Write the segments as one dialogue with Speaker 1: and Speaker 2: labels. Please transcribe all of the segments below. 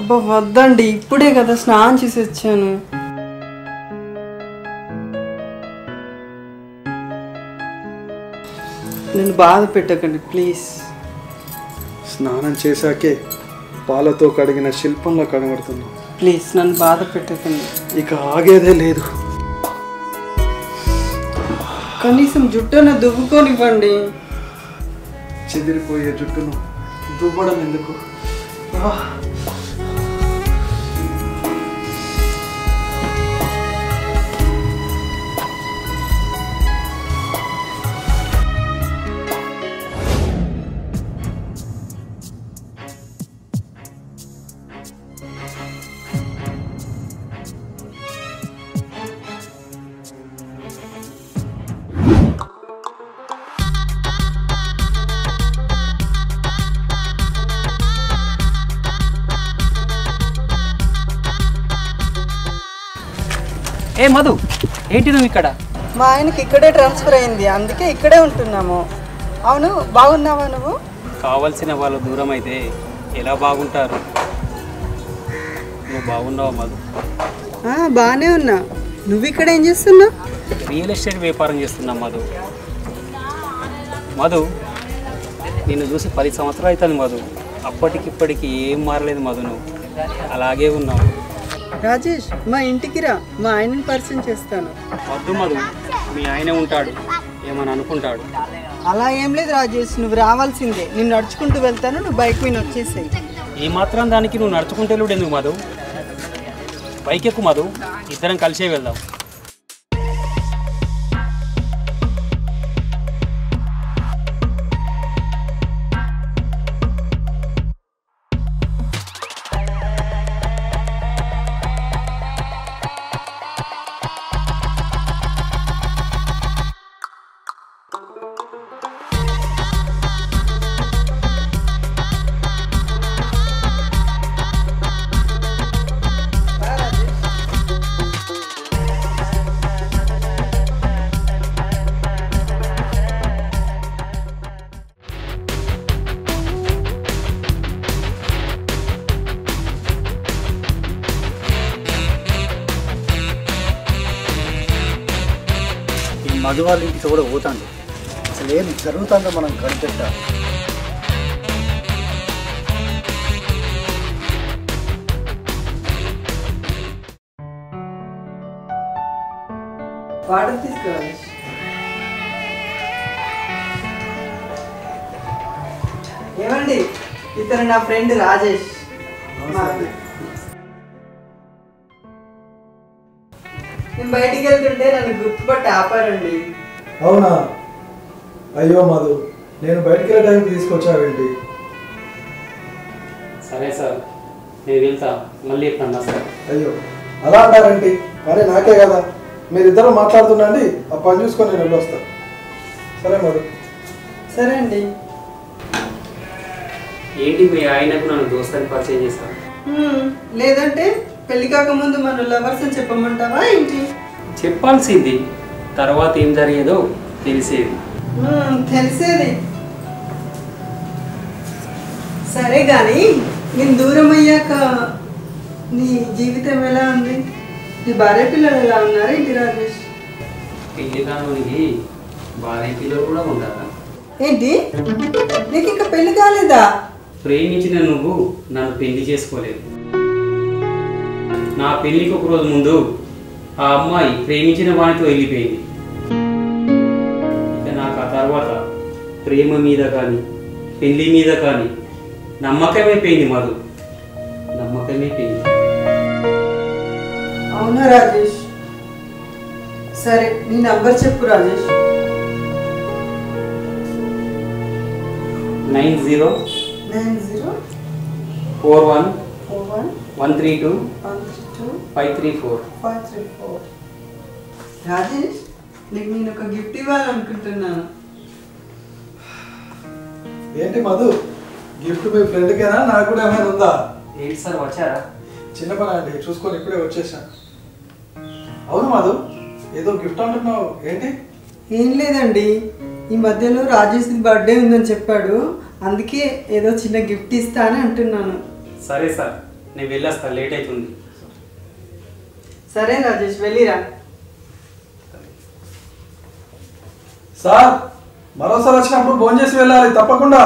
Speaker 1: అబ్బా వద్దండి ఇప్పుడే కదా స్నానం చేసి వచ్చాను నన్ను బాధ పెట్టకండి ప్లీజ్
Speaker 2: స్నానం చేశాకే పాలతో కడిగిన శిల్పంలో కనబడుతున్నాం
Speaker 1: ప్లీజ్ నన్ను బాధ పెట్టకండి
Speaker 2: ఇక ఆగేదే లేదు
Speaker 1: కనీసం జుట్టును దువ్వుకోనివ్వండి
Speaker 2: చెదిరిపోయే జుట్టును దువ్వడం ఎందుకు ఆ,
Speaker 3: ఏ మధు ఏంటి నువ్వు ఇక్కడ
Speaker 1: మా ఆయనకి ఇక్కడే ట్రాన్స్ఫర్ అయింది అందుకే ఇక్కడే ఉంటున్నాము అవును బాగున్నావా నువ్వు
Speaker 3: కావలసిన వాళ్ళు దూరం అయితే ఎలా బాగుంటారు నువ్వు బాగున్నావా మధు
Speaker 1: ఆ, బాగానే ఉన్నా నువ్వు ఇక్కడ ఏం చేస్తున్నావు
Speaker 3: రియల్ ఎస్టేట్ వ్యాపారం చేస్తున్నా మధు మధు నిన్ను చూసి పది సంవత్సరాలు అవుతుంది మధు అప్పటికిప్పటికి ఏం మారలేదు మధు నువ్వు అలాగే ఉన్నావు
Speaker 1: రాజేష్ మా ఇంటికి రా మా ఆయనని పరిచయం చేస్తాను
Speaker 3: వద్దు మధు మీ ఆయనే ఉంటాడు ఏమని అనుకుంటాడు
Speaker 1: అలా ఏం లేదు రాజేష్ నువ్వు రావాల్సిందే నేను నడుచుకుంటూ వెళ్తాను నువ్వు బైక్ మీద వచ్చేసాయి
Speaker 3: ఈ మాత్రం దానికి నువ్వు నడుచుకుంటే వెళ్ళుడు ఎందుకు మధు బైక్ ఎక్కు మధు ఇద్దరం కలిసే వెళ్దాం
Speaker 4: ఈ మధు వాళ్ళ ఇంటికి కూడా పోతాండి అసలు ఏం జరుగుతుందో మనం కనిపెట్టాలి
Speaker 1: వాటర్ తీసుకురావాలి ఏమండి ఇతను నా ఫ్రెండ్ రాజేష్ మా ఆయన. నేను బయటికి వెళ్తుంటే నన్ను గుర్తుపట్టి ఆపారండి
Speaker 2: అవునా అయ్యో మధు నేను బయటికి వెళ్ళే టైంకి తీసుకొచ్చావేంటి
Speaker 3: సరే సార్ నేను వెళ్తా మళ్ళీ ఎప్పుడన్నా సార్
Speaker 2: అయ్యో అలా అంటారేంటి కానీ నాకే కదా మీరిద్దరూ మాట్లాడుతుండండి ఆ పని చూసుకొని నేను వెళ్ళొస్తా సరే మధు
Speaker 1: సరే అండి
Speaker 3: ఏంటి మీ ఆయనకు నన్ను దోస్తాన్ని పరిచయం చేస్తాను
Speaker 1: హ్మ్, లేదంటే పెళ్లి కాకముందు మన లవర్స్ అని చెప్పమంటావా ఏంటి
Speaker 3: చెప్పాల్సింది తర్వాత ఏం జరిగేదో తెలిసేది
Speaker 1: హ్మ్, తెలిసేది సరే కానీ నేను దూరం అయ్యాక నీ జీవితం ఎలా ఉంది నీ భార్య పిల్లలు ఎలా ఉన్నారు ఏంటి రాజేష్
Speaker 3: పెళ్లి కానునికి భార్య పిల్లలు కూడా ఉండాలా
Speaker 1: ఏంటి నీకు ఇంకా పెళ్లి కాలేదా
Speaker 3: ప్రేమించిన నువ్వు నన్ను పెళ్లి చేసుకోలేదు నా పెళ్లికి ఒక రోజు ముందు ఆ అమ్మాయి ప్రేమించిన వానితో వెళ్ళిపోయింది ఇక నాకు ఆ తర్వాత ప్రేమ మీద కానీ పెళ్లి మీద కానీ నమ్మకమే పోయింది మధు నమ్మకమే పోయింది
Speaker 1: అవునా రాజేష్ సరే నీ నంబర్ చెప్పు Rajesh
Speaker 3: nine zero
Speaker 1: nine zero
Speaker 3: four one
Speaker 1: four one
Speaker 3: one three two
Speaker 1: one three two
Speaker 3: five three four
Speaker 1: five three four Rajesh నీకు నేను ఒక గిఫ్ట్ ఇవ్వాలనుకుంటున్నాను
Speaker 2: ఏంటి మధు గిఫ్ట్ మీ ఫ్రెండ్కేనా నాకు కూడా ఏమైనా ఉందా
Speaker 3: ఏంటి సార్ వచ్చారా
Speaker 2: చిన్న పని అండి చూసుకొని ఇప్పుడే వచ్చేసా అవును మధు ఏదో గిఫ్ట్ అంటున్నావు ఏంటి
Speaker 1: ఏం లేదండి ఈ మధ్యలో రాజేష్ బర్త్డే ఉందని చెప్పాడు అందుకే ఏదో చిన్న గిఫ్ట్ ఇస్తా అని అంటున్నాను
Speaker 3: సరే సార్ నేను వెళ్ళొస్తా లేట్ అవుతుంది
Speaker 1: సరే రాజేష్ వెళ్ళిరా
Speaker 2: సార్ మరోసారి వచ్చినప్పుడు భోజనం చేసి వెళ్ళాలి తప్పకుండా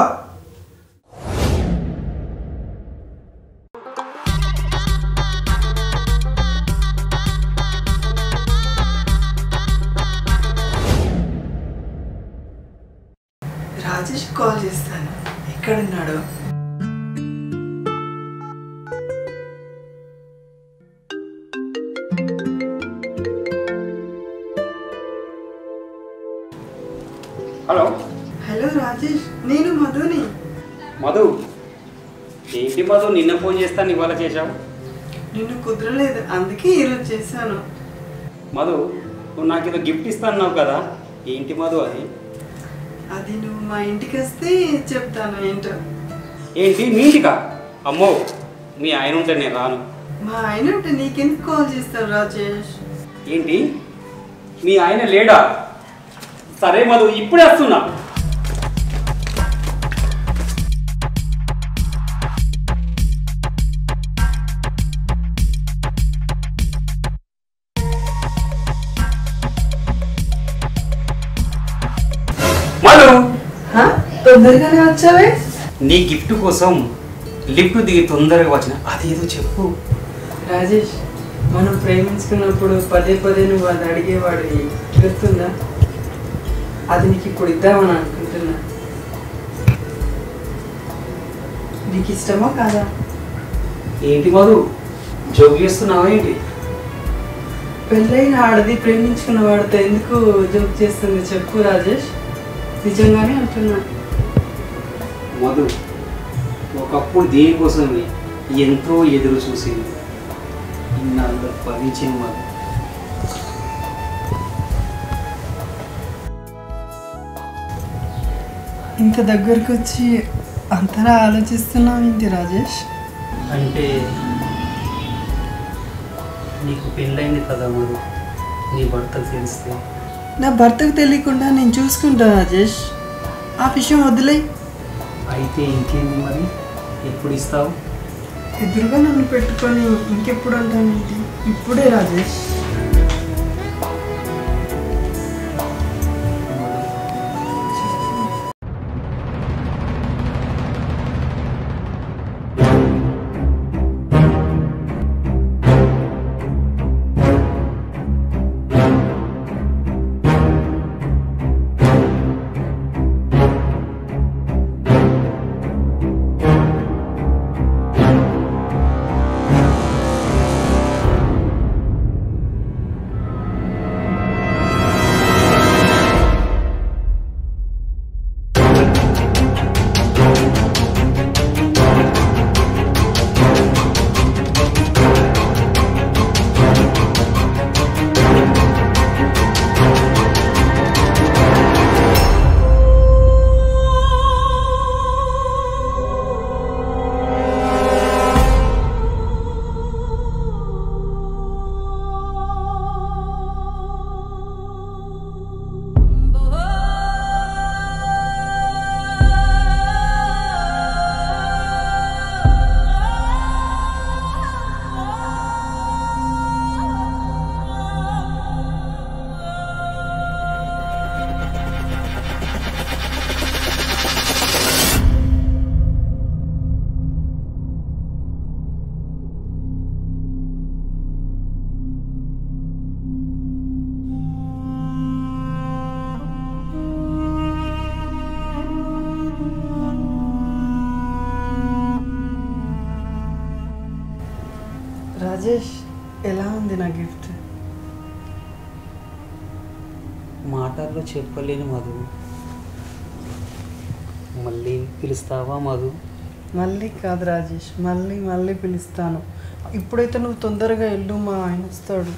Speaker 1: రాజేష్ కాల్ చేస్తాను ఎక్కడున్నాడు
Speaker 3: హలో
Speaker 1: హలో రాజేష్ నేను మధుని
Speaker 3: మధు ఏంటి మధు నిన్న ఫోన్ చేస్తాను ఇవాళ చేశావు
Speaker 1: నిన్ను కుదరలేదు అందుకే ఈరోజు చేశాను
Speaker 3: మధు నువ్వు నాకు ఏదో గిఫ్ట్ ఇస్తాన్నావు కదా ఏంటి మధు అది
Speaker 1: అది నువ్వు మా ఇంటికి వస్తే చెప్తాను ఏంటో
Speaker 3: ఏంటి నీటిగా అమ్మో మీ ఆయన ఉంటే నేను రాను
Speaker 1: మా ఆయన ఉంటే నీకెందుకు కాల్ చేస్తాను రాజేష్
Speaker 3: ఏంటి మీ ఆయన లేడా సరే మధు ఇప్పుడే వస్తున్నా మధు
Speaker 1: హా? తొందరగానే వచ్చావే
Speaker 3: నీ గిఫ్ట్ కోసం లిఫ్ట్ దిగి తొందరగా వచ్చిన అదేదో చెప్పు
Speaker 1: రాజేష్ మనం ప్రేమించుకున్నప్పుడు పదే పదే నువ్వు అది అడిగేవాడివి గుర్తుందా అది నీకు ఇప్పుడు ఇద్దామని అనుకుంటున్నా నీకు ఇష్టమా కాదా
Speaker 3: ఏంటి మధు జోక్ చేస్తున్నావా ఏంటి
Speaker 1: పెళ్ళైన ఆడది ప్రేమించుకున్న వాడితో ఎందుకు జోక్ చేస్తుంది చెప్పు రాజేష్ నిజంగానే అంటున్నా
Speaker 3: మధు ఒకప్పుడు దేనికోసమే ఎంతో ఎదురు చూసింది ఇన్నాళ్ళు పరిచయం మధు
Speaker 1: ఇంత దగ్గరకు వచ్చి అంతలా ఆలోచిస్తున్నావు ఏంటి రాజేష్
Speaker 3: అంటే నీకు పెళ్ళైంది కదా మధు నీ భర్తకు తెలిస్తే
Speaker 1: నా భర్తకు తెలియకుండా నేను చూసుకుంటా రాజేష్ ఆ విషయం వదిలే
Speaker 3: అయితే ఇంకేంది మరి ఎప్పుడు ఇస్తావు
Speaker 1: ఎదురుగా నన్ను పెట్టుకొని ఇంకెప్పుడు అంటానేంటి ఇప్పుడే రాజేష్ రాజేష్ ఎలా ఉంది నా గిఫ్ట్
Speaker 3: మాటల్లో చెప్పలేని మధు మళ్ళీ పిలుస్తావా మధు
Speaker 1: మళ్ళీ కాదు రాజేష్ మళ్ళీ మళ్ళీ పిలుస్తాను ఇప్పుడైతే నువ్వు తొందరగా వెళ్ళు మా ఆయన వస్తాడు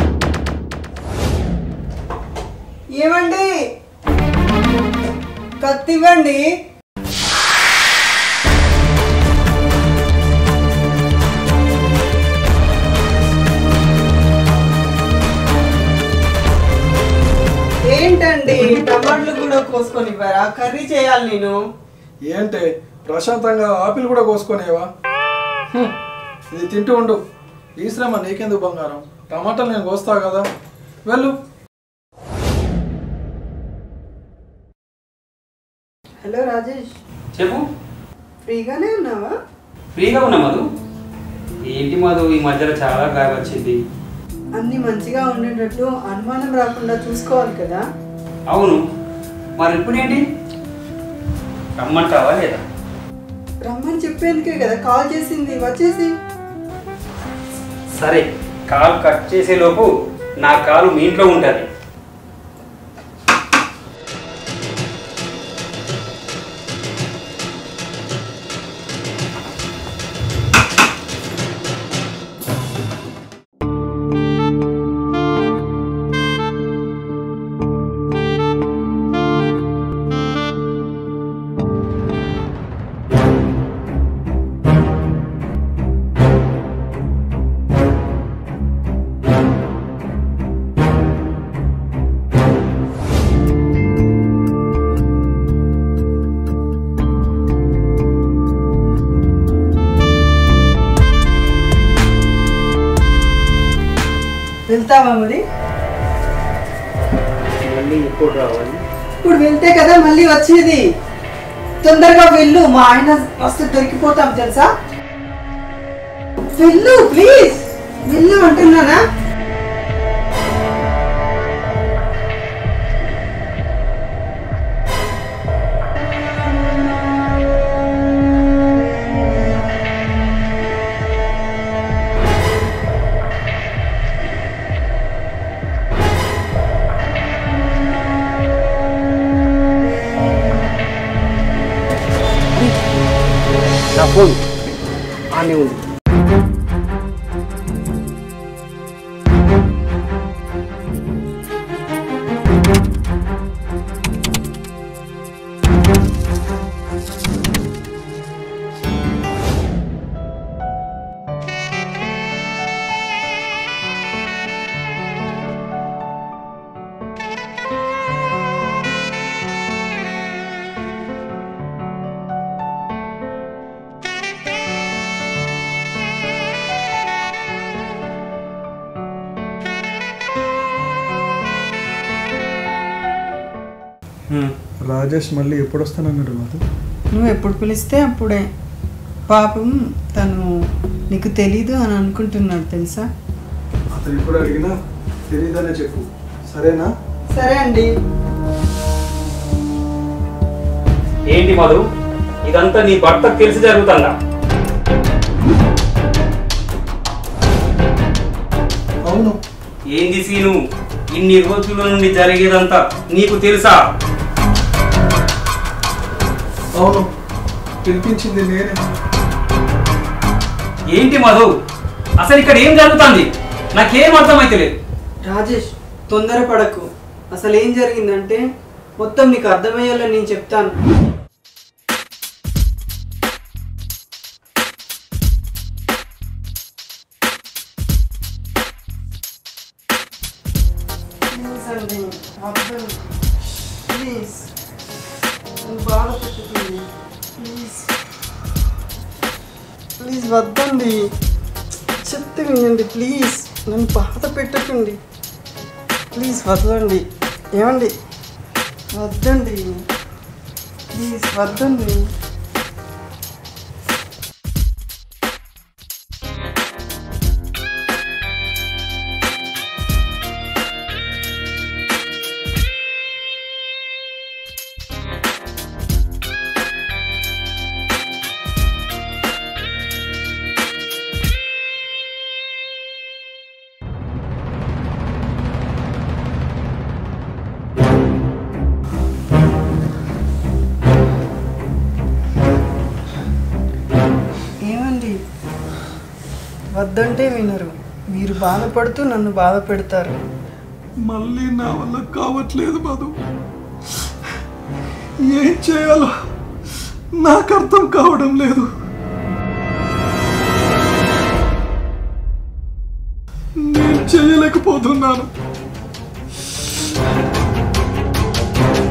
Speaker 1: ఏమండి కత్తివ్వండి ఏంటండి టమాటాలు కూడా కోసుకొని ఇవ్వరా కర్రీ చేయాలి నేను
Speaker 2: ఏంటి ప్రశాంతంగా ఆపిల్ కూడా కోసుకునేవా ఇది తింటూ ఉండు ఈ శ్రమ నీకెందుకు బంగారం టమాటాలు నేను కోస్తా కదా వెళ్ళు
Speaker 1: హలో రాజేష్
Speaker 3: చెప్పు
Speaker 1: ఫ్రీగానే ఉన్నావా
Speaker 3: ఫ్రీగా ఉన్నా మధు ఏంటి మధు ఈ మధ్యలో చాలా గాలి వచ్చింది
Speaker 1: అన్ని మంచిగా ఉండేటట్టు అనుమానం రాకుండా చూసుకోవాలి కదా
Speaker 3: అవును మరి ఇప్పుడు ఏంటి రమ్మంటావా లేదా
Speaker 1: రమ్మని చెప్పేందుకే కదా కాల్ చేసింది వచ్చేసి
Speaker 3: సరే కాలు కట్ చేసే లోపు నా కాలు మీ ఇంట్లో ఉంటుంది
Speaker 1: వెళ్తావా మరి
Speaker 3: మళ్ళీ ఎప్పుడు రావాలి
Speaker 1: ఇప్పుడు వెళ్తే కదా మళ్ళీ వచ్చేది తొందరగా వెళ్ళు మా ఆయన వస్తే దొరికిపోతాం తెలుసా వెళ్ళు ప్లీజ్ వెళ్ళు అంటున్నానా
Speaker 3: నా ఫోన్ ఆనే ఉంది
Speaker 2: రాజేష్ మళ్ళీ ఎప్పుడు వస్తానన్నాడు మధు
Speaker 1: నువ్వు ఎప్పుడు పిలిస్తే అప్పుడే పాపం తను నీకు తెలీదు అని అనుకుంటున్నాడు తెలుసా
Speaker 2: అతను ఎప్పుడు అడిగినా తెలియదనే చెప్పు సరేనా
Speaker 1: సరే అండి
Speaker 3: ఏంటి మధు ఇదంతా నీ భర్తకు తెలిసి జరుగుతుందా
Speaker 2: అవును
Speaker 3: ఏంది సీను ఇన్ని రోజుల నుండి జరిగేదంతా నీకు తెలుసా
Speaker 2: అవును పిలిపించింది నేనే
Speaker 3: ఏంటి మధు అసలు ఇక్కడ ఏం జరుగుతుంది నాకేం అర్థమైతే లేదు
Speaker 1: రాజేష్ తొందరపడకు అసలు ఏం జరిగిందంటే మొత్తం నీకు అర్థమయ్యేలా నేను చెప్తాను ప్లీజ్ అండి వద్దు ప్లీజ్ నన్ను బాధ పెట్టుకుంది ప్లీజ్ ప్లీజ్ వద్దండి చెప్తే వినండి ప్లీజ్ నన్ను బాధ పెట్టకండి ప్లీజ్ వదలండి ఏమండి వద్దండి ప్లీజ్ వద్దండి ఏమండి వద్దంటే వినరు మీరు బాధపడుతూ నన్ను బాధ పెడతారు
Speaker 2: మళ్ళీ నా వల్ల కావట్లేదు మధు ఏం చేయాలో నాకు అర్థం కావడం లేదు నేను చేయలేకపోతున్నాను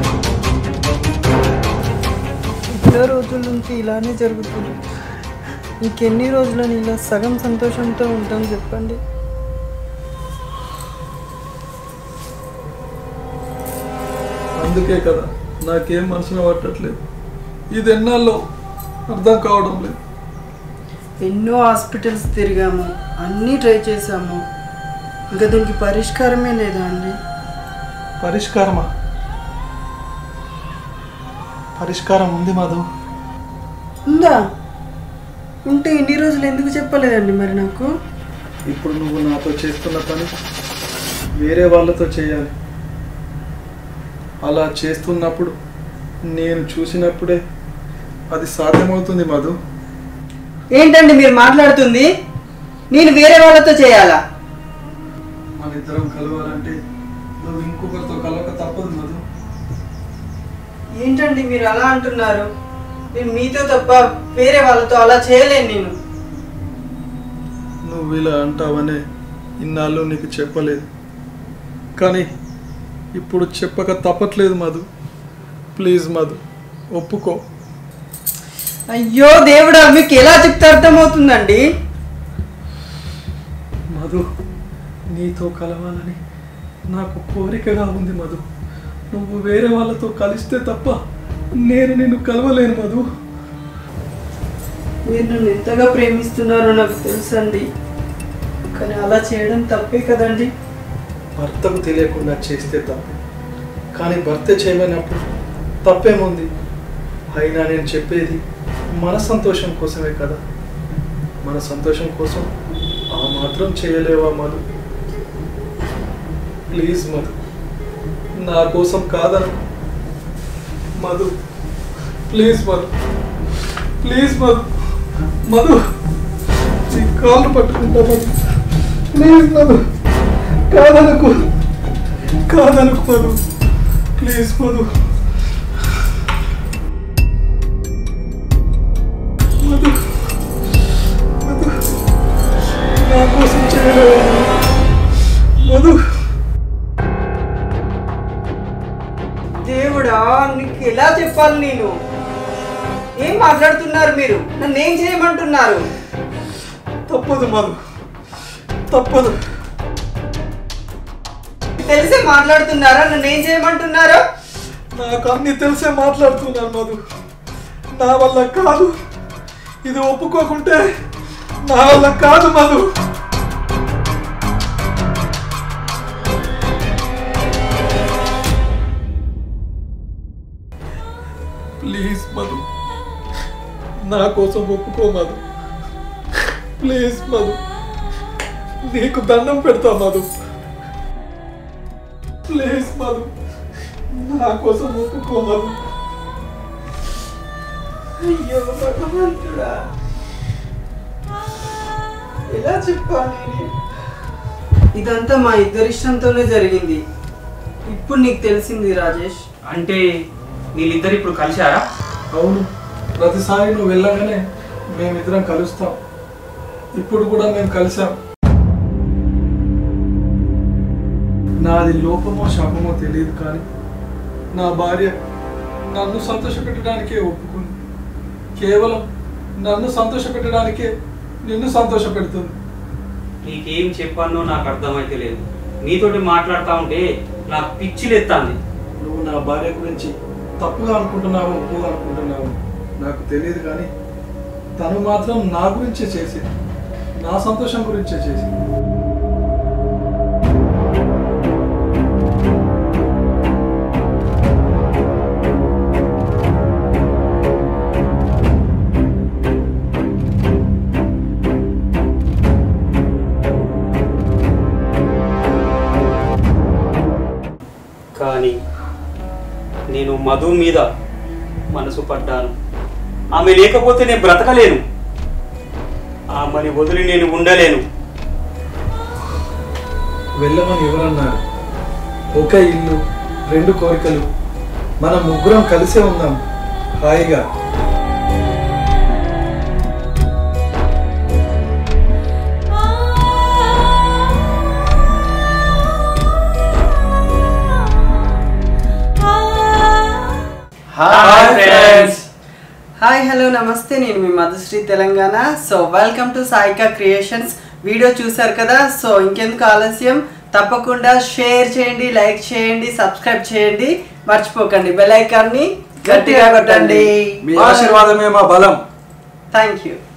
Speaker 1: ఎన్నో రోజుల నుంచి ఇలానే జరుగుతుంది ఇంకెన్ని రోజులు ఇలా సగం సంతోషంతో ఉంటాం చెప్పండి
Speaker 2: అందుకే కదా నాకేం మనసున పట్టట్లేదు ఇది ఎన్నాళ్ళు అర్థం కావడం లేదు
Speaker 1: ఎన్నో హాస్పిటల్స్ తిరిగాము అన్నీ ట్రై చేసాము ఇంకా దీనికి పరిష్కారమే లేదా అండి
Speaker 2: పరిష్కారమా పరిష్కారం ఉంది మధు
Speaker 1: ఉందా ఉంటే ఇన్ని రోజులు ఎందుకు చెప్పలేదండి మరి నాకు
Speaker 2: ఇప్పుడు నువ్వు నాతో చేస్తున్న పని వేరే వాళ్ళతో చేయాలి అలా చేస్తున్నప్పుడు నేను చూసినప్పుడే అది సాధ్యమవుతుంది మధు
Speaker 1: ఏంటండి మీరు మాట్లాడుతుంది నేను వేరే వాళ్ళతో చేయాలా
Speaker 2: మన ఇద్దరం కలవాలంటే నువ్వు ఇంకొకరితో కలవక తప్పదు మధు
Speaker 1: ఏంటండి మీరు అలా అంటున్నారు నేను మీతో తప్ప వేరే వాళ్ళతో అలా చేయలేను నేను
Speaker 2: నువ్వు ఇలా అంటావనే ఇన్నాళ్ళు నీకు చెప్పలేదు కానీ ఇప్పుడు చెప్పక తప్పట్లేదు మధు ప్లీజ్ మధు ఒప్పుకో
Speaker 1: అయ్యో దేవుడా మీకు ఎలా చెప్తే అర్థమవుతుందండి
Speaker 2: మధు నీతో కలవాలని నాకు కోరికగా ఉంది మధు నువ్వు వేరే వాళ్ళతో కలిస్తే తప్ప నేను నిన్ను కలవలేను మధు
Speaker 1: మీరు నన్ను ఎంతగా ప్రేమిస్తున్నారో నాకు తెలుసండి కానీ అలా చేయడం తప్పే కదండి
Speaker 2: భర్తకు తెలియకుండా చేస్తే తప్పే కానీ భర్త చేయమన్నప్పుడు తప్పేముంది అయినా నేను చెప్పేది మన సంతోషం కోసమే కదా మన సంతోషం కోసం ఆ మాత్రం చేయలేవా మధు ప్లీజ్ మధు నా కోసం కాదను మధు ప్లీజ్ మధు ప్లీజ్ మధు మధు నీ కాళ్ళు పట్టుకుంటా మధు ప్లీజ్ మధు కాదనుకు కాదనుకు మధు ప్లీజ్ మధు మధు మధు నా కోసం చేయలేవా మధు
Speaker 1: దేవుడా నీకు ఎలా చెప్పాలి నేను ఏం మాట్లాడుతున్నారు మీరు నన్ను ఏం చేయమంటున్నారు
Speaker 2: తప్పదు మధు తప్పదు
Speaker 1: తెలిసే మాట్లాడుతున్నారా నన్ను ఏం చేయమంటున్నారు
Speaker 2: నాకు అన్ని తెలిసే మాట్లాడుతున్నాను మధు నా వల్ల కాదు ఇది ఒప్పుకోకుంటే నా వల్ల కాదు మధు ప్లీజ్ మధు నా కోసం ఒప్పుకో మధు ప్లీజ్ మధు నీకు దండం పెడతా మధు ప్లీజ్ మధు నా కోసం ఒప్పుకో మధు
Speaker 1: అయ్యో భగవంతుడా ఎలా చెప్పాలి నేను? ఇదంతా మా ఇద్దరి ఇష్టంతోనే జరిగింది ఇప్పుడు నీకు తెలిసింది రాజేష్
Speaker 3: అంటే వీళ్ళిద్దరు ఇప్పుడు కలిశారా
Speaker 2: అవును ప్రతిసారి నువ్వు వెళ్ళగానే మేమిద్దరం కలుస్తాం ఇప్పుడు కూడా మేము కలిసాం నాది లోపమో శాపమో తెలియదు కానీ నా భార్య నన్ను సంతోషపెట్టడానికే ఒప్పుకుంది కేవలం నన్ను సంతోషపెట్టడానికే నిన్ను సంతోషపెడుతుంది
Speaker 3: నీకేం చెప్పానో నాకు అర్థమైతే లేదు నీతోటి మాట్లాడుతూ ఉంటే నాకు పిచ్చిలెత్తాంది
Speaker 2: నువ్వు నా భార్య గురించి తప్పుగా అనుకుంటున్నావు ఒప్పుగా అనుకుంటున్నావు నాకు తెలియదు కానీ తను మాత్రం నా గురించే చేసింది నా సంతోషం గురించే చేసింది
Speaker 3: కానీ నేను మధు మీద మనసు పడ్డాను ఆమె లేకపోతే నేను బ్రతకలేను ఆమెని వదిలి నేను ఉండలేను
Speaker 2: వెళ్ళమని ఎవరన్నారు ఒక ఇల్లు రెండు కోరికలు మనం ముగ్గురం కలిసే ఉందాం హాయిగా
Speaker 3: హాయ్ ఫ్రెండ్స్
Speaker 1: హాయ్ హలో నమస్తే నేను మీ Madhushri Telangana so welcome to Saika creations video చూసారు కదా సో ఇంకెందుకు ఆలస్యం తప్పకుండా షేర్ చేయండి లైక్ చేయండి సబ్స్క్రైబ్ చేయండి మర్చిపోకండి బెల్ ఐకాన్ని గట్టిగా కొట్టండి
Speaker 5: మీ ఆశీర్వాదమే మా బలం
Speaker 1: థ్యాంక్ యూ